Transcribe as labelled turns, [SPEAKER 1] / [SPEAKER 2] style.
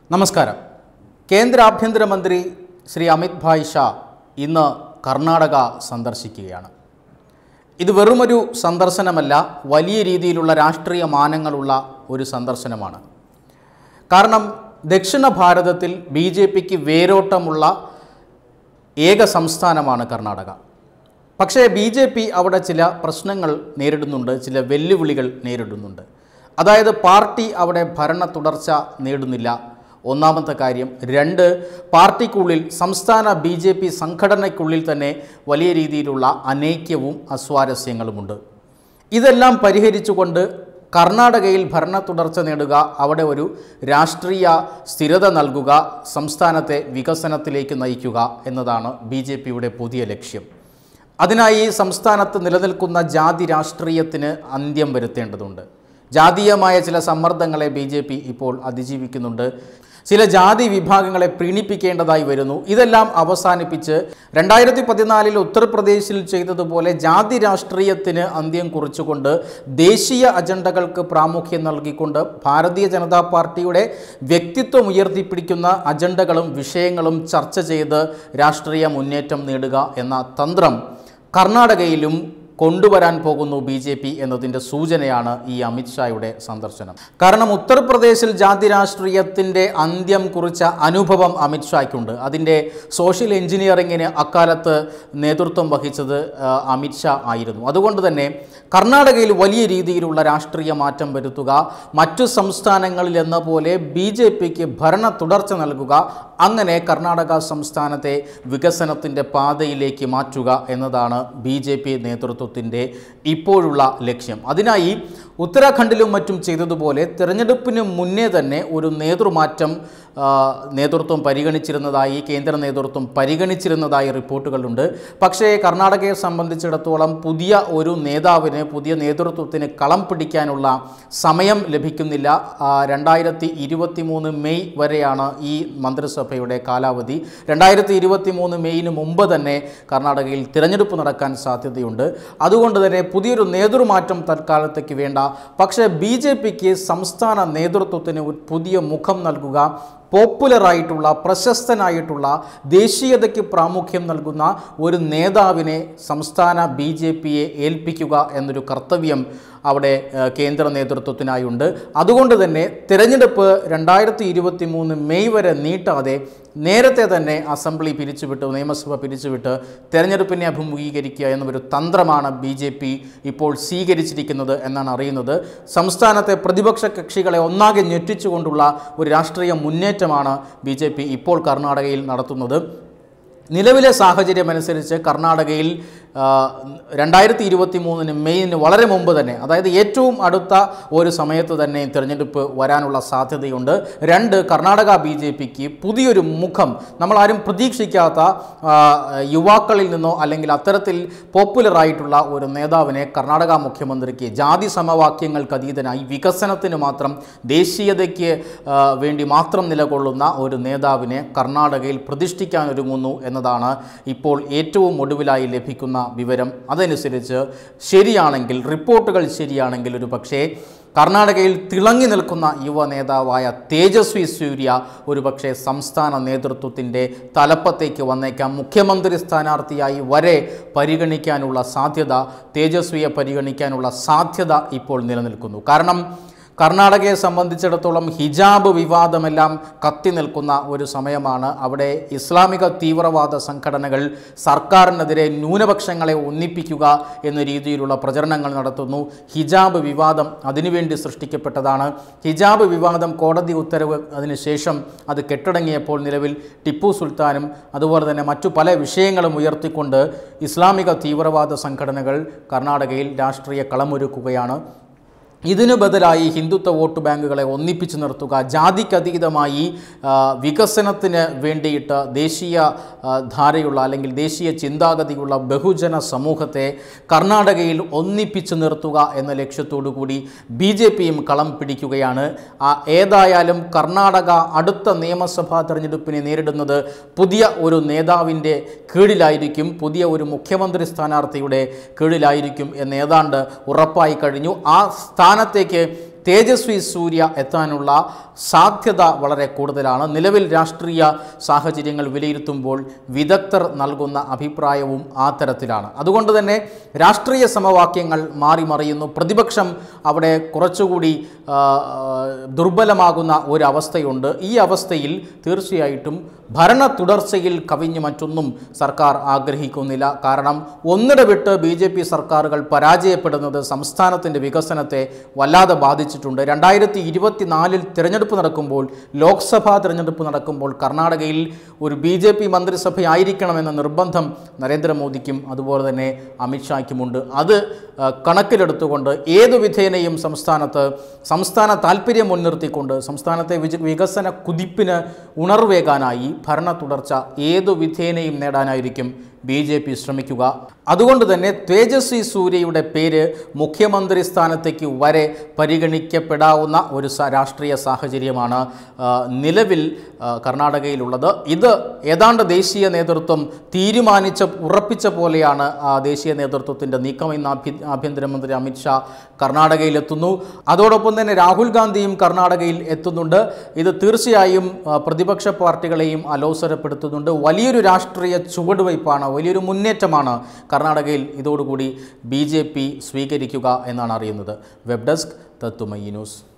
[SPEAKER 1] നമസ്കാരം കേന്ദ്ര ആഭ്യന്തരമന്ത്രി ശ്രീ അമിത് ഭായ് ഷാ ഇന്ന് കർണാടക സന്ദർശിക്കുകയാണ് ഇത് വെറുമൊരു സന്ദർശനമല്ല വലിയ രീതിയിലുള്ള രാഷ്ട്രീയ മാനങ്ങളുള്ള ഒരു സന്ദർശനമാണ് കാരണം ദക്ഷിണ ഭാരതത്തിൽ ബി ജെ പിക്ക് വേരോട്ടമുള്ള ഏക സംസ്ഥാനമാണ് കർണാടക പക്ഷേ ബി ജെ പി അവിടെ ചില പ്രശ്നങ്ങൾ നേരിടുന്നുണ്ട് ചില വെല്ലുവിളികൾ നേരിടുന്നുണ്ട് അതായത് പാർട്ടി അവിടെ ഭരണ തുടർച്ച നേടുന്നില്ല ഒന്നാമത്തെ കാര്യം രണ്ട് പാർട്ടിക്കുള്ളിൽ സംസ്ഥാന ബി ജെ പി സംഘടനയ്ക്കുള്ളിൽ തന്നെ വലിയ രീതിയിലുള്ള അനൈക്യവും അസ്വാരസ്യങ്ങളുമുണ്ട് ഇതെല്ലാം പരിഹരിച്ചുകൊണ്ട് കർണാടകയിൽ ഭരണ തുടർച്ച നേടുക അവിടെ ഒരു രാഷ്ട്രീയ സ്ഥിരത നൽകുക സംസ്ഥാനത്തെ വികസനത്തിലേക്ക് നയിക്കുക എന്നതാണ് ബി ജെ പിയുടെ പുതിയ ലക്ഷ്യം അതിനായി സംസ്ഥാനത്ത് നിലനിൽക്കുന്ന ജാതി രാഷ്ട്രീയത്തിന് അന്ത്യം വരുത്തേണ്ടതുണ്ട് ജാതീയമായ ചില സമ്മർദ്ദങ്ങളെ ബി ജെ പി ഇപ്പോൾ അതിജീവിക്കുന്നുണ്ട് ചില ജാതി വിഭാഗങ്ങളെ പ്രീണിപ്പിക്കേണ്ടതായി വരുന്നു ഇതെല്ലാം അവസാനിപ്പിച്ച് രണ്ടായിരത്തി പതിനാലിൽ ഉത്തർപ്രദേശിൽ ചെയ്തതുപോലെ ജാതി രാഷ്ട്രീയത്തിന് അന്ത്യം കുറിച്ചുകൊണ്ട് ദേശീയ അജണ്ടകൾക്ക് പ്രാമുഖ്യം നൽകിക്കൊണ്ട് ഭാരതീയ ജനതാ പാർട്ടിയുടെ വ്യക്തിത്വം ഉയർത്തിപ്പിടിക്കുന്ന അജണ്ടകളും വിഷയങ്ങളും ചർച്ച ചെയ്ത് രാഷ്ട്രീയ മുന്നേറ്റം നേടുക എന്ന തന്ത്രം കർണാടകയിലും കൊണ്ടുവരാൻ പോകുന്നു ബി ജെ പി എന്നതിൻ്റെ സൂചനയാണ് ഈ അമിത്ഷായുടെ സന്ദർശനം കാരണം ഉത്തർപ്രദേശിൽ ജാതി രാഷ്ട്രീയത്തിൻ്റെ അന്ത്യം കുറിച്ച അനുഭവം അമിത്ഷായ്ക്കുണ്ട് അതിൻ്റെ സോഷ്യൽ എഞ്ചിനീയറിങ്ങിന് അക്കാലത്ത് നേതൃത്വം വഹിച്ചത് ആ, അമിത്ഷാ ആയിരുന്നു അതുകൊണ്ട് തന്നെ കർണാടകയിൽ വലിയ രീതിയിലുള്ള രാഷ്ട്രീയ മാറ്റം വരുത്തുക മറ്റു സംസ്ഥാനങ്ങളിൽ എന്ന പോലെ ബി ജെ പിക്ക് ഭരണ തുടർച്ച നൽകുക അങ്ങനെ കർണാടക സംസ്ഥാനത്തെ വികസനത്തിൻ്റെ പാതയിലേക്ക് മാറ്റുക എന്നതാണ് ബി ജെ പി നേതൃത്വത്തിൻ്റെ ഇപ്പോഴുള്ള ലക്ഷ്യം അതിനായി ഉത്തരാഖണ്ഡിലും മറ്റും ചെയ്തതുപോലെ തിരഞ്ഞെടുപ്പിന് മുന്നേ തന്നെ ഒരു നേതൃമാറ്റം ആ, നേതൃത്വം പരിഗണിച്ചിരുന്നതായി കേന്ദ്ര നേതൃത്വം പരിഗണിച്ചിരുന്നതായി റിപ്പോർട്ടുകളുണ്ട് പക്ഷേ കർണാടകയെ സംബന്ധിച്ചിടത്തോളം പുതിയ ഒരു നേതാവിന് പുതിയ നേതൃത്വത്തിന് കളം പിടിക്കാനുള്ള സമയം ലഭിക്കുന്നില്ല ആ, രണ്ടായിരത്തി ഇരുപത്തി മൂന്ന് മെയ് വരെയാണ് ഈ മന്ത്രിസഭയുടെ കാലാവധി രണ്ടായിരത്തി ഇരുപത്തി മൂന്ന് മെയ്യിന് മുമ്പ് തന്നെ കർണാടകയിൽ തിരഞ്ഞെടുപ്പ് നടക്കാൻ സാധ്യതയുണ്ട് അതുകൊണ്ട് തന്നെ പുതിയൊരു നേതൃമാറ്റം തൽക്കാലത്തേക്ക് വേണ്ട പക്ഷേ ബി ജെ പിക്ക് സംസ്ഥാന നേതൃത്വത്തിന് ഒരു പുതിയ മുഖം നൽകുക പോപ്പുലറായിട്ടുള്ള പ്രശസ്തനായിട്ടുള്ള ദേശീയതയ്ക്ക് പ്രാമുഖ്യം നൽകുന്ന ഒരു നേതാവിനെ സംസ്ഥാന ബി ജെ പിയെ ഏൽപ്പിക്കുക എന്നൊരു കർത്തവ്യം അവിടെ ഏഹ്, കേന്ദ്ര നേതൃത്വത്തിനായുണ്ട് അതുകൊണ്ട് തന്നെ തിരഞ്ഞെടുപ്പ് രണ്ടായിരത്തി ഇരുപത്തി മൂന്ന് മെയ് വരെ നീട്ടാതെ നേരത്തെ തന്നെ അസംബ്ലി പിരിച്ചുവിട്ട് നിയമസഭ പിരിച്ചുവിട്ട് തെരഞ്ഞെടുപ്പിനെ അഭിമുഖീകരിക്കുക എന്ന ഒരു തന്ത്രമാണ് ബി ജെ പി ഇപ്പോൾ സ്വീകരിച്ചിരിക്കുന്നത് എന്നാണ് അറിയുന്നത് സംസ്ഥാനത്തെ പ്രതിപക്ഷ കക്ഷികളെ ഒന്നാകെ ഞെട്ടിച്ചുകൊണ്ടുള്ള ഒരു രാഷ്ട്രീയ മുന്നേറ്റമാണ് ബി ജെ പി ഇപ്പോൾ കർണാടകയിൽ നടത്തുന്നത് നിലവിലെ സാഹചര്യം അനുസരിച്ച് കർണാടകയിൽ ആ, രണ്ടായിരത്തി ഇരുപത്തി മൂന്നിന് മെയ്യിന് വളരെ മുമ്പ് തന്നെ അതായത് ഏറ്റവും അടുത്ത ഒരു സമയത്ത് തന്നെ തിരഞ്ഞെടുപ്പ് വരാനുള്ള സാധ്യതയുണ്ട് രണ്ട് കർണാടക ബി ജെ പിക്ക് പുതിയൊരു മുഖം നമ്മളാരും പ്രതീക്ഷിക്കാത്ത ആ, യുവാക്കളിൽ നിന്നോ അല്ലെങ്കിൽ അത്തരത്തിൽ പോപ്പുലറായിട്ടുള്ള ഒരു നേതാവിനെ കർണാടക മുഖ്യമന്ത്രിക്ക് ജാതി സമവാക്യങ്ങൾക്ക് അതീതനായി വികസനത്തിന് മാത്രം ദേശീയതയ്ക്ക് ആ, വേണ്ടി മാത്രം നിലകൊള്ളുന്ന ഒരു നേതാവിനെ കർണാടകയിൽ പ്രതിഷ്ഠിക്കാൻ ഒരുങ്ങുന്നു എന്നതാണ് ഇപ്പോൾ ഏറ്റവും ഒടുവിലായി ലഭിക്കുന്ന വിവരം അതനുസരിച്ച് ശരിയാണെങ്കിൽ റിപ്പോർട്ടുകൾ ശരിയാണെങ്കിൽ ഒരു പക്ഷേ കർണാടകയിൽ തിളങ്ങി നിൽക്കുന്ന യുവ നേതാവായ തേജസ്വി സൂര്യ ഒരുപക്ഷെ സംസ്ഥാന നേതൃത്വത്തിൻ്റെ തലപ്പത്തേക്ക് വന്നേക്കാം മുഖ്യമന്ത്രി സ്ഥാനാർത്ഥിയായി വരെ പരിഗണിക്കാനുള്ള സാധ്യത തേജസ്വിയെ പരിഗണിക്കാനുള്ള സാധ്യത ഇപ്പോൾ നിലനിൽക്കുന്നു കാരണം കർണാടകയെ സംബന്ധിച്ചിടത്തോളം ഹിജാബ് വിവാദമെല്ലാം കത്തി നിൽക്കുന്ന ഒരു സമയമാണ് അവിടെ ഇസ്ലാമിക തീവ്രവാദ സംഘടനകൾ സർക്കാരിനെതിരെ ന്യൂനപക്ഷങ്ങളെ ഒന്നിപ്പിക്കുക എന്ന രീതിയിലുള്ള പ്രചരണങ്ങൾ നടത്തുന്നു ഹിജാബ് വിവാദം അതിനുവേണ്ടി സൃഷ്ടിക്കപ്പെട്ടതാണ് ഹിജാബ് വിവാദം കോടതി ഉത്തരവ് അതിനുശേഷം അത് കെട്ടടങ്ങിയപ്പോൾ നിലവിൽ ടിപ്പു സുൽത്താനും അതുപോലെ തന്നെ മറ്റു പല വിഷയങ്ങളും ഉയർത്തിക്കൊണ്ട് ഇസ്ലാമിക തീവ്രവാദ സംഘടനകൾ കർണാടകയിൽ രാഷ്ട്രീയ കളമൊരുക്കുകയാണ് ഇതിനു ബദലായി ഹിന്ദുത്വ വോട്ട് ബാങ്കുകളെ ഒന്നിപ്പിച്ചു നിർത്തുക ജാതിക്കതീതമായി ആ, വികസനത്തിന് വേണ്ടിയിട്ട് ദേശീയ ആ, ധാരയുള്ള അല്ലെങ്കിൽ ദേശീയ ചിന്താഗതിയുള്ള ബഹുജന സമൂഹത്തെ കർണാടകയിൽ ഒന്നിപ്പിച്ചു നിർത്തുക എന്ന ലക്ഷ്യത്തോടു കൂടി ബി ജെ പിയും കളം പിടിക്കുകയാണ് ആ, ഏതായാലും കർണാടക അടുത്ത നിയമസഭാ തെരഞ്ഞെടുപ്പിനെ നേരിടുന്നത് പുതിയ ഒരു നേതാവിൻ്റെ കീഴിലായിരിക്കും പുതിയ ഒരു മുഖ്യമന്ത്രി സ്ഥാനാർത്ഥിയുടെ കീഴിലായിരിക്കും എന്ന് ഏതാണ്ട് ഉറപ്പായി കഴിഞ്ഞു ആ സ്ഥാനത്തേക്ക് തേജസ്വി സൂര്യ എത്താനുള്ള സാധ്യത വളരെ കൂടുതലാണ് നിലവിൽ രാഷ്ട്രീയ സാഹചര്യങ്ങൾ വിലയിരുത്തുമ്പോൾ വിദഗ്ധർ നൽകുന്ന അഭിപ്രായവും ആ തരത്തിലാണ് അതുകൊണ്ട് തന്നെ രാഷ്ട്രീയ സമവാക്യങ്ങൾ മാറി മറിയുന്നു പ്രതിപക്ഷം അവിടെ കുറച്ചുകൂടി ആ, ആ, ദുർബലമാകുന്ന ഒരവസ്ഥയുണ്ട് ഈ അവസ്ഥയിൽ തീർച്ചയായിട്ടും ഭരണ തുടർച്ചയിൽ കവിഞ്ഞ് മറ്റൊന്നും സർക്കാർ ആഗ്രഹിക്കുന്നില്ല കാരണം ഒന്നിടവിട്ട് ബി ജെ പി സർക്കാരുകൾ പരാജയപ്പെടുന്നത് സംസ്ഥാനത്തിൻ്റെ വികസനത്തെ വല്ലാതെ ബാധിച്ചിട്ടുണ്ട് രണ്ടായിരത്തി ഇരുപത്തിനാലിൽ തിരഞ്ഞെടുപ്പ് നടക്കുമ്പോൾ ലോക്സഭാ തിരഞ്ഞെടുപ്പ് നടക്കുമ്പോൾ കർണാടകയിൽ ഒരു ബി ജെ പി മന്ത്രിസഭയായിരിക്കണമെന്ന നിർബന്ധം നരേന്ദ്രമോദിക്കും അതുപോലെ തന്നെ അമിത്ഷായ്ക്കുമുണ്ട് അത് ആ, കണക്കിലെടുത്തുകൊണ്ട് ഏതു വിധേനയും സംസ്ഥാനത്ത് സംസ്ഥാന താല്പര്യം മുൻനിർത്തിക്കൊണ്ട് സംസ്ഥാനത്തെ വിജ വികസന കുതിപ്പിന് ഉണർവേകാനായി ഭരണ തുടർച്ച ഏതു വിധേനയും നേടാനായിരിക്കും ബി ജെ പി ശ്രമിക്കുക അതുകൊണ്ട് തന്നെ തേജസ്വി സൂര്യയുടെ പേര് മുഖ്യമന്ത്രി സ്ഥാനത്തേക്ക് വരെ പരിഗണിക്കപ്പെടാവുന്ന ഒരു സ- രാഷ്ട്രീയ സാഹചര്യമാണ് ആ, നിലവിൽ ആ, കർണാടകയിലുള്ളത് ഇത് ഏതാണ്ട് ദേശീയ നേതൃത്വം തീരുമാനിച്ച ഉറപ്പിച്ച പോലെയാണ് ആ ദേശീയ നേതൃത്വത്തിൻ്റെ നീക്കം ഇന്ന് ആഭ്യ- ആഭ്യന്തരമന്ത്രി അമിത്ഷാ കർണാടകയിലെത്തുന്നു അതോടൊപ്പം തന്നെ രാഹുൽ ഗാന്ധിയും കർണാടകയിൽ എത്തുന്നുണ്ട് ഇത് തീർച്ചയായും ആ, പ്രതിപക്ഷ പാർട്ടികളെയും അലോസരപ്പെടുത്തുന്നുണ്ട് വലിയൊരു രാഷ്ട്രീയ ചുവടുവയ്പ്പാണ് വലിയൊരു മുന്നേറ്റമാണ് കർണാടകയിൽ ഇതോടുകൂടി ബി ജെ പി സ്വീകരിക്കുക എന്നാണ് അറിയുന്നത് വെബ് ഡെസ്ക് തത്തുമയി ന്യൂസ്